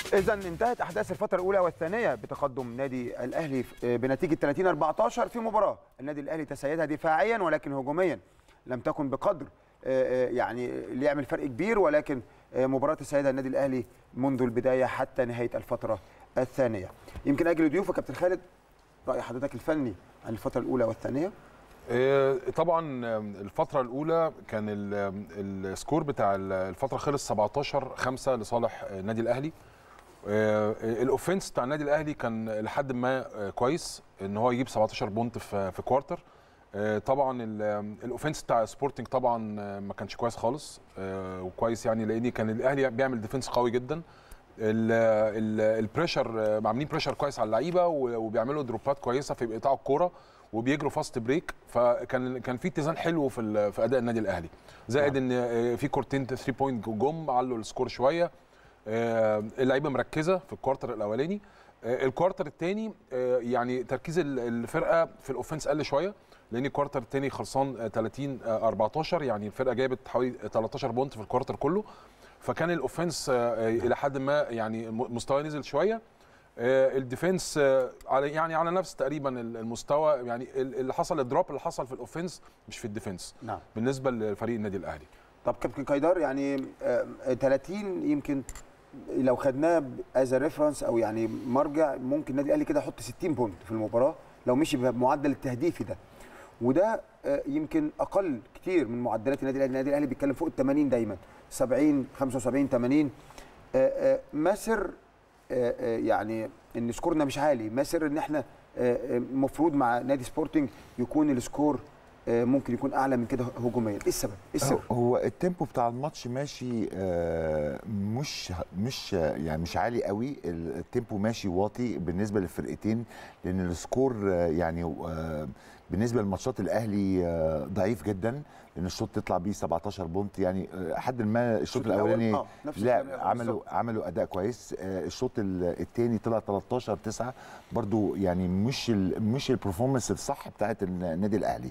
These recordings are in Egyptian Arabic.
إذا انتهت أحداث الفترة الأولى والثانية بتقدم نادي الأهلي بنتيجة 30 14 في مباراة النادي الأهلي تسيدها دفاعيا ولكن هجوميا لم تكن بقدر يعني ليعمل فرق كبير ولكن مباراة تسيدها النادي الأهلي منذ البداية حتى نهاية الفترة الثانية يمكن أجل ضيوفك كابتن خالد رأي حضرتك الفني عن الفترة الأولى والثانية طبعا الفترة الأولى كان السكور بتاع الفترة خلص 17 5 لصالح النادي الأهلي الاوفنس بتاع النادي الاهلي كان لحد ما كويس ان هو يجيب 17 بونت في في كوارتر طبعا الاوفنس بتاع سبورتنج طبعا ما كانش كويس خالص وكويس يعني لان كان الاهلي بيعمل ديفنس قوي جدا البريشر عاملين بريشر كويس على اللعيبه وبيعملوا دروبات كويسه في ايقاع الكوره وبيجروا فاست بريك فكان كان في اتزان حلو في في اداء النادي الاهلي زائد ان في كورتين 3 بوينت جم علوا السكور شويه اللعيبه مركزه في الكوارتر الاولاني الكوارتر الثاني يعني تركيز الفرقه في الاوفنس قل شويه لان الكوارتر الثاني خلصان 30 14 يعني الفرقه جابت حوالي 13 بونت في الكوارتر كله فكان الاوفنس الى حد ما يعني مستواه نزل شويه الديفنس على يعني على نفس تقريبا المستوى يعني اللي حصل الدروب اللي حصل في الاوفنس مش في الديفنس نعم بالنسبه لفريق النادي الاهلي طب كابتن كايدار يعني 30 يمكن لو خدناه از ريفرنس او يعني مرجع ممكن النادي الاهلي كده يحط 60 بونت في المباراه لو مشي بمعدل التهديفي ده وده يمكن اقل كتير من معدلات النادي الاهلي النادي الاهلي بيتكلم فوق ال 80 دايما 70 75 80 ما سر يعني ان سكورنا مش عالي ما سر ان احنا المفروض مع نادي سبورتنج يكون السكور ممكن يكون اعلى من كده هجوميا ايه السبب ايه السبب هو التيمبو بتاع الماتش ماشي مش مش يعني مش عالي قوي التيمبو ماشي واطي بالنسبه للفرقتين لان السكور يعني بالنسبه لماتشات الاهلي ضعيف جدا لان الشوط تطلع بيه 17 بونت يعني حد ما الشوط الاولاني آه. لا عملوا عملوا اداء كويس الشوط الثاني طلع 13 9 برضو يعني مش ال مش البرفورمانس الصح بتاعت النادي الاهلي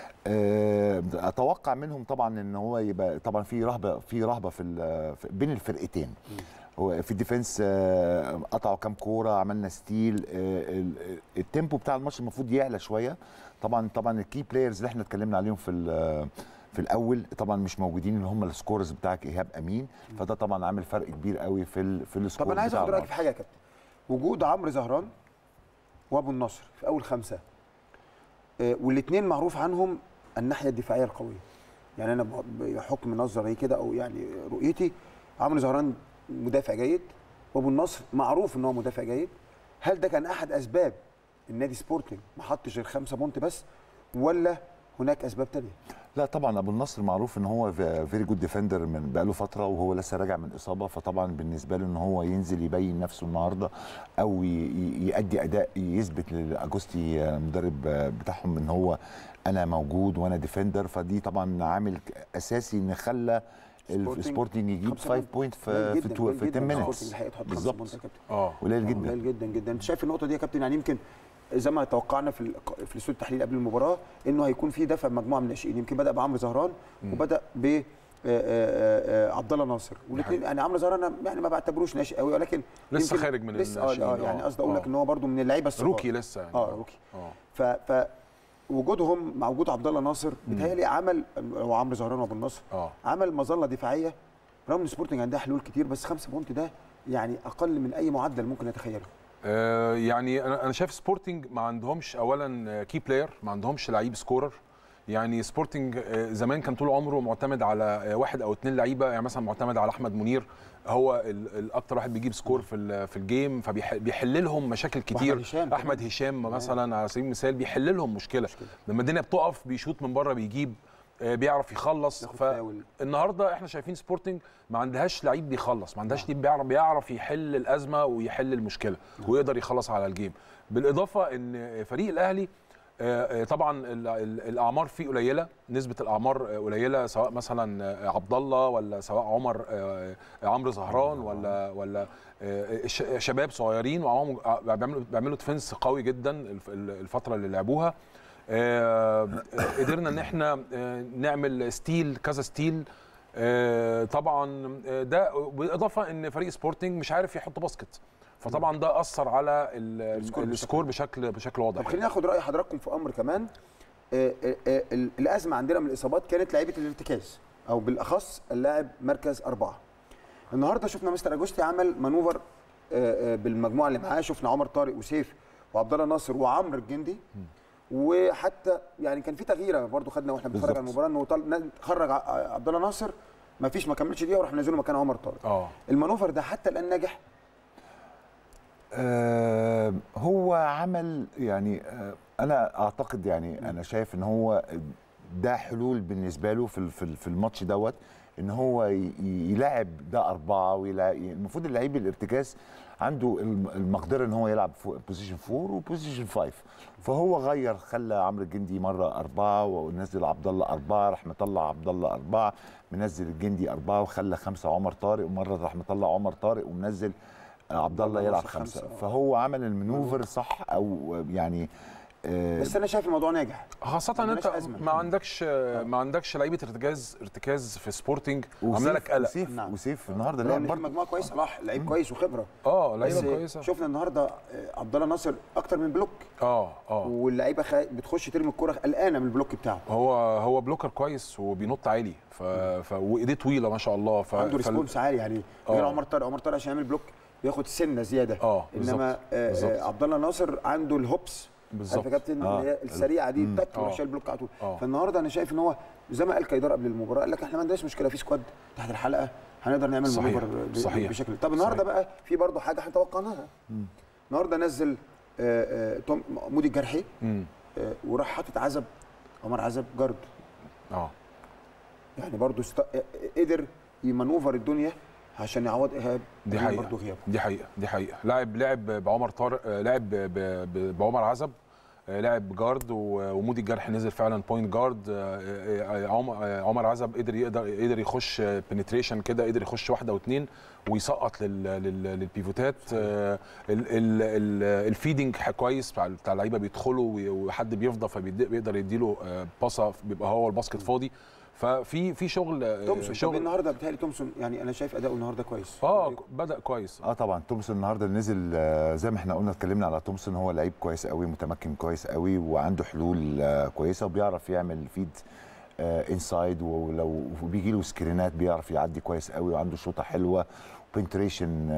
اتوقع منهم طبعا ان هو يبقى طبعا في رهبه في رهبه في بين الفرقتين هو في الديفنس قطعوا كام كوره عملنا ستيل التيمبو بتاع الماتش المفروض يعلى شويه طبعا طبعا الكي بلايرز اللي احنا اتكلمنا عليهم في في الاول طبعا مش موجودين اللي هم السكورز بتاعك ايهاب امين فده طبعا عامل فرق كبير قوي في ال في السكور طب انا عايز اخد رايك في حاجه يا كابتن وجود عمرو زهران وابو النصر في اول خمسه آه والاثنين معروف عنهم الناحيه الدفاعيه القويه يعني انا بحكم نظري كده او يعني رؤيتي عمرو زهران مدافع جيد وابو النصر معروف ان هو مدافع جيد هل ده كان احد اسباب النادي سبورتنج ما حطش غير خمسه بونت بس ولا هناك اسباب تانية لا طبعا ابو النصر معروف ان هو فيري جود ديفندر من بقاله فتره وهو لسه راجع من اصابه فطبعا بالنسبه له ان هو ينزل يبين نفسه النهارده او يؤدي اداء يثبت لاجوستي المدرب بتاعهم ان هو انا موجود وانا ديفندر فدي طبعا عامل اساسي ان خلى السبورتنج يجيب 5 بوينت في في, في 10 مينتس بالظبط اه قليل جدا قليل جدا جدا انت شايف النقطه دي يا كابتن يعني يمكن زي ما توقعنا في في الاستوديو التحليلي قبل المباراه انه هيكون في دفع مجموعه من الناشئين يمكن بدا بعمرو زهران وبدا ب عبد الله ناصر والاثنين يعني عمرو زهران انا يعني ما بعتبروش ناشئ قوي ولكن لسه خارج من لسه اه يعني قصدي اقول لك ان هو برده من اللعيبه الصغار روكي لسه يعني اه روكي ف ف وجودهم مع وجود عبد الله ناصر بيتهيألي عمل هو عمرو زهران وابو النصر آه. عمل مظله دفاعيه رغم ان سبورتنج عندها حلول كتير بس 5 بونت ده يعني اقل من اي معدل ممكن نتخيله آه يعني انا انا شايف سبورتنج ما عندهمش اولا كي بلاير ما عندهمش لعيب سكورر يعني سبورتنج زمان كان طول عمره معتمد على واحد او اثنين لعيبه يعني مثلا معتمد على احمد منير هو الاكتر واحد بيجيب سكور في في الجيم فبيحل لهم مشاكل كتير هشام احمد هشام مثلا على سبيل المثال بيحل لهم مشكله, مشكلة. لما الدنيا بتقف بيشوط من بره بيجيب بيعرف يخلص فالنهارده احنا شايفين سبورتنج ما عندهاش لعيب بيخلص ما عندهاش لعيب بيعرف بيعرف يحل الازمه ويحل المشكله ويقدر يخلص على الجيم بالاضافه ان فريق الاهلي طبعا الاعمار فيه قليله نسبه الاعمار قليله سواء مثلا عبد الله ولا سواء عمر عمرو زهران ولا ولا شباب صغيرين ومعاهم بيعملوا بيعملوا ديفنس قوي جدا الفتره اللي لعبوها قدرنا ان احنا نعمل ستيل كذا ستيل آه، طبعا آه، ده بالاضافه ان فريق سبورتنج مش عارف يحط باسكت فطبعا ده اثر على ال- السكور بشكل- السكور بشكل بشكل واضح طب خلينا ناخد راي حضراتكم في امر كمان آه، آه، آه، ال- الازمه عندنا من الاصابات كانت لعيبه الارتكاز او بالاخص اللاعب مركز اربعه النهارده شفنا مستر اجوستي عمل مانوفر آه، آه، بالمجموعه اللي معاه شفنا عمر طارق وسيف وعبد الله ناصر وعمرو الجندي وحتى يعني كان في تغييره برضو خدنا واحنا بنتفرج على بالظبط. المباراه انه طل- خرج ع- عبد الله ناصر ما فيش ما كملش دقيقه وراح منزله مكان عمر طارق اه المانوفر ده حتى الان ناجح آه هو عمل يعني آه انا اعتقد يعني انا شايف ان هو ده حلول بالنسبه له في ال- في ال- في الماتش دوت ان هو ي- يلاعب ده اربعه ويلاعب المفروض اللعيب الارتكاز عنده الم- المقدره ان هو يلعب بوزيشن 4 وبوزيشن 5 فهو غير خلى عمرو الجندي مره اربعه ونزل عبد الله اربعه راح مطلع عبد الله اربعه منزل الجندي اربعه وخلى خمسه عمر طارق ومره راح مطلع عمر طارق ومنزل عبد الله يلعب ناصر خمسه خمسة. فهو عمل المنوفر صح او يعني آه، بس انا شايف الموضوع ناجح خاصة ان عندناش انت أزمة. ما عندكش ما عندكش لعيبة ارتكاز ارتكاز في سبورتنج عامله وسيف لك قلق وسيف نعم. وسيف النهارده لان لعب في برضه مجموعه كويسه صلاح لعيب كويس وخبره اه بس لعيبة كويسة شفنا النهارده آه، عبد الله ناصر اكتر من بلوك اه اه واللعيبه خ... بتخش ترمي الكره قلقانه من البلوك بتاعه هو هو بلوكر كويس وبينط عالي ف... ف... وايديه طويله ما شاء الله ف... عنده فال- ريسبونس عالي يعني غير آه. عمر طارق عمر طارق عشان يعمل بلوك بياخد سنه زياده اه انما بالظبط آه، بالظبط. آه، عبد الله ناصر عنده الهوبس بالظبط عارف يا كابتن آه. اللي هي السريعه دي تك آه. يروح شايل بلوك على طول آه. فالنهارده انا شايف ان هو زي ما قال كايدار قبل المباراه قال لك احنا ما عندناش مشكله في سكواد تحت الحلقه هنقدر نعمل صحيح. مانوفر ب- صحيح. بشكل طب النهارده صحيح. بقى في برضه حاجه احنا توقعناها النهارده نزل آه، آه، توم مودي الجرحي امم آه، وراح حاطط عزب عمر عزب جارد اه يعني برضه است... قدر يمانوفر الدنيا عشان يعوض ايهاب دي قديم حقيقة برضه غيابه دي حقيقة دي حقيقة لاعب لعب بعمر طارق آه، لعب ب- ب- بعمر عزب آه، لعب جارد و- ومودي الجرح نزل فعلا بوينت جارد آه، آه، آه، عم- آه، عمر عزب قدر يقدر قدر يخش بنتريشن كده قدر يخش واحده واثنين ويسقط لل- لل- للبيفوتات آه، ال- ال- ال- الفيدنج ح- كويس بتاع بتاع اللعيبه بيدخلوا وي- وحد بيفضى فبيقدر يديله آه، باصه بيبقى هو الباسكت فاضي ففي في شغل آه، تومسون طب شغل النهارده بيتهيألي تومسون يعني انا شايف اداؤه النهارده كويس اه بدا كويس اه طبعا تومسون النهارده نزل آه، زي ما احنا قلنا اتكلمنا على تومسون هو لعيب كويس قوي متمكن كويس قوي وعنده حلول آه، كويسه وبيعرف يعمل فيد انسايد ولو بيجي له سكرينات بيعرف يعدي كويس قوي وعنده شوطه حلوه بنتريشن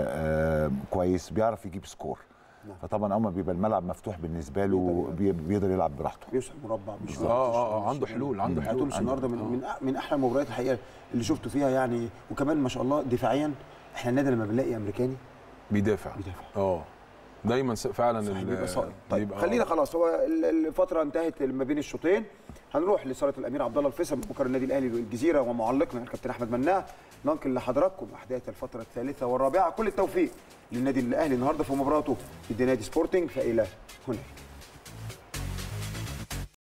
كويس بيعرف يجيب سكور نعم. فطبعا اول ما بيبقى الملعب مفتوح بالنسبه له بي- بيقدر يلعب براحته بيوصل مربع مش اه اه اه عنده حلول عنده يعني حلول تومسون النهارده من من أح- من احلى المباريات الحقيقه اللي شفته فيها يعني وكمان ما شاء الله دفاعيا احنا النادي لما بنلاقي امريكاني بيدافع بيدافع اه دايما س- فعلا صحيح ال- بيبقى صائب طيب بيبقى- خلينا خلاص هو ال- الفتره انتهت ما بين الشوطين هنروح لصاله الامير عبد الله الفيصل بكره النادي الاهلي الجزيره ومعلقنا الكابتن احمد مناع ننقل لحضراتكم احداث الفتره الثالثه والرابعه كل التوفيق للنادي الاهلي النهارده في مباراته ضد نادي سبورتنج فالى هناك